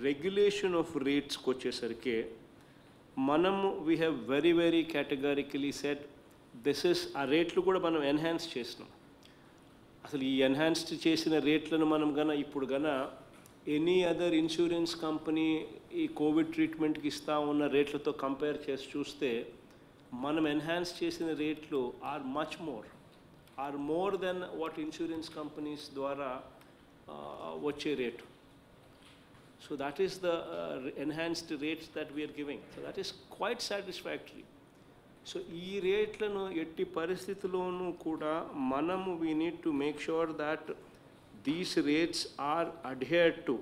Regulation of రేట్స్కి వచ్చేసరికి మనము we have very very categorically set this is uh రేట్లు కూడా మనం ఎన్హాన్స్ చేసినాం అసలు ఈ ఎన్హాన్స్డ్ చేసిన రేట్లను మనం గన ఇప్పుడు గన ఎనీ అదర్ ఇన్సూరెన్స్ కంపెనీ ఈ కోవిడ్ ట్రీట్మెంట్కి ఇస్తా ఉన్న రేట్లతో కంపేర్ చేసి చూస్తే మనం ఎన్హాన్స్ చేసిన రేట్లు are much more are more than what insurance companies ద్వారా ఆ, వచ్చే rate so that is the enhanced rates that we are giving so that is quite satisfactory so ఈ రేట్లను ఎట్టి పరిస్థితుల్లోనూ కూడా మనము we need to make sure that these rates are adhered to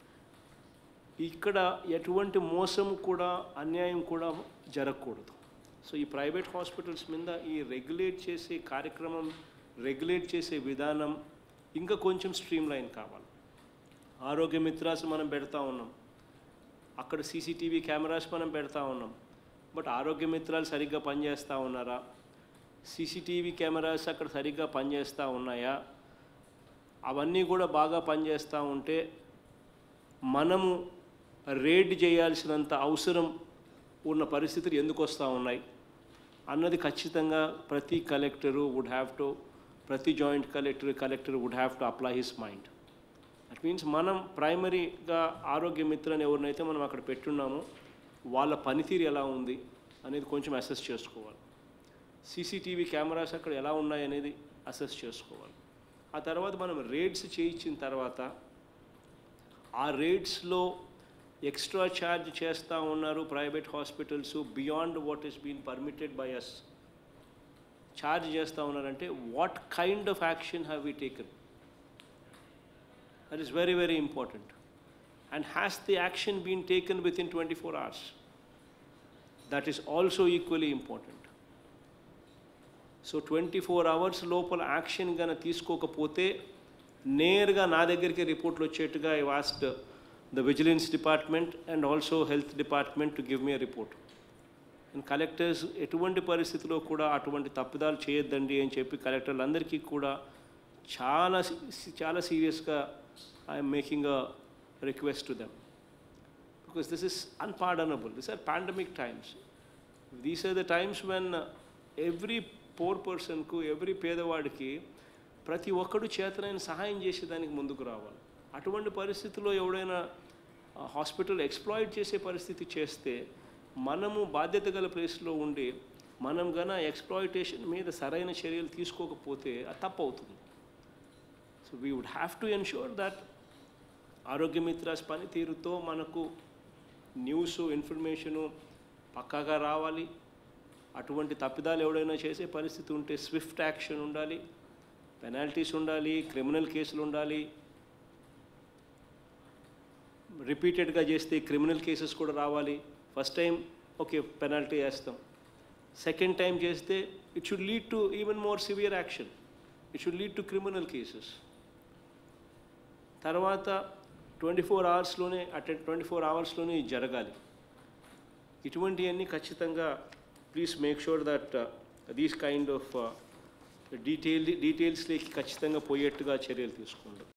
ఇక్కడ ఎటువంటి మోసం కూడా అన్యాయం కూడా జరగకూడదు సో ఈ ప్రైవేట్ హాస్పిటల్స్ మీద ఈ రెగ్యులేట్ చేసే కార్యక్రమం రెగ్యులేట్ చేసే విధానం ఇంకా కొంచెం స్ట్రీమ్ లైన్ కావాలి ఆరోగ్య మిత్రాస్ మనం పెడతా ఉన్నాం అక్కడ సీసీటీవీ కెమెరాస్ మనం పెడతా ఉన్నాం బట్ ఆరోగ్య మిత్రాలు సరిగ్గా పనిచేస్తూ ఉన్నారా సీసీటీవీ కెమెరాస్ అక్కడ సరిగ్గా పనిచేస్తూ ఉన్నాయా అవన్నీ కూడా బాగా పనిచేస్తూ ఉంటే మనము రేడ్ చేయాల్సినంత అవసరం ఉన్న పరిస్థితులు ఎందుకు వస్తూ ఉన్నాయి అన్నది ఖచ్చితంగా ప్రతి కలెక్టరు వుడ్ హ్యావ్ టు ప్రతి joint collector collector would have to apply his mind that means మనం ప్రైమరీగా ఆరోగ్య మిత్రని ఎవరినైతే మనం అక్కడ పెట్టున్నామో వాళ్ళ పనితీరు ఎలా ఉంది అనేది కొంచెం అసెస్ చేసుకోవాలి సీసీటీవీ కెమెరాస్ అక్కడ ఎలా ఉన్నాయి అనేది అసెస్ చేసుకోవాలి ఆ తర్వాత మనం రేట్స్ చేయించిన తర్వాత ఆ రేట్స్లో ఎక్స్ట్రా ఛార్జ్ చేస్తూ ఉన్నారు private hospitals beyond what is been permitted by us charge చేస్తూ ఉన్నారంటే what kind of action have we taken that is very very important and has the action been taken within twenty four hours that is also equally important so twenty four hours లోపల action కనుక తీసుకోకపోతే నేరుగా నా దగ్గరికి రిపోర్ట్లు వచ్చేట్టుగా I asked the vigilance department and also health department to give me report and collectors ఎటువంటి పరిస్థితిలో కూడా అటువంటి తప్పిదాలు చేయొద్దండి అని చెప్పి కలెక్టర్లందరికీ కూడా చాలా సీ- చాలా సీరియస్గా I'm making a request to them because this is unpardonable. These are pandemic times. These are the times when uh, every poor personకు every పేదవాడికి ప్రతి ఒక్కడు చేతనైన సహాయం చేసేదానికి ముందుకు రావాలి అటువంటి పరిస్థితుల్లో ఎవడైనా హాస్పిటల్ ఎక్స్ప్లాయిట్ చేసే పరిస్థితి చేస్తే మనము బాధ్యత గల ప్లేస్లో ఉండి మనం గన ఎక్స్ప్లాయిటేషన్ మీద సరైన చర్యలు తీసుకోకపోతే అది తప్పు అవుతుంది so we would have to ensure that Aarogya Mitras పనితీరుతో మనకు న్యూస్ ఇన్ఫర్మేషను పక్కాగా రావాలి అటువంటి తప్పిదాలు ఎవడైనా చేసే పరిస్థితి ఉంటే స్విఫ్ట్ యాక్షన్ ఉండాలి పెనాల్టీస్ ఉండాలి క్రిమినల్ కేసులు ఉండాలి రిపీటెడ్గా చేస్తే క్రిమినల్ కేసెస్ కూడా రావాలి ఫస్ట్ టైం ఓకే పెనాల్టీ వేస్తాం సెకండ్ టైం చేస్తే it should lead to even more severe action it should lead to criminal cases తర్వాత ట్వంటీ ఫోర్ అవర్స్లోనే అటెండ్ ట్వంటీ ఫోర్ అవర్స్లోనే ఇది జరగాలి ఇటువంటివన్నీ ఖచ్చితంగా please make sure that these kind of detail డీటెయిల్స్లోకి ఖచ్చితంగా పోయేట్టుగా చర్యలు తీసుకోండి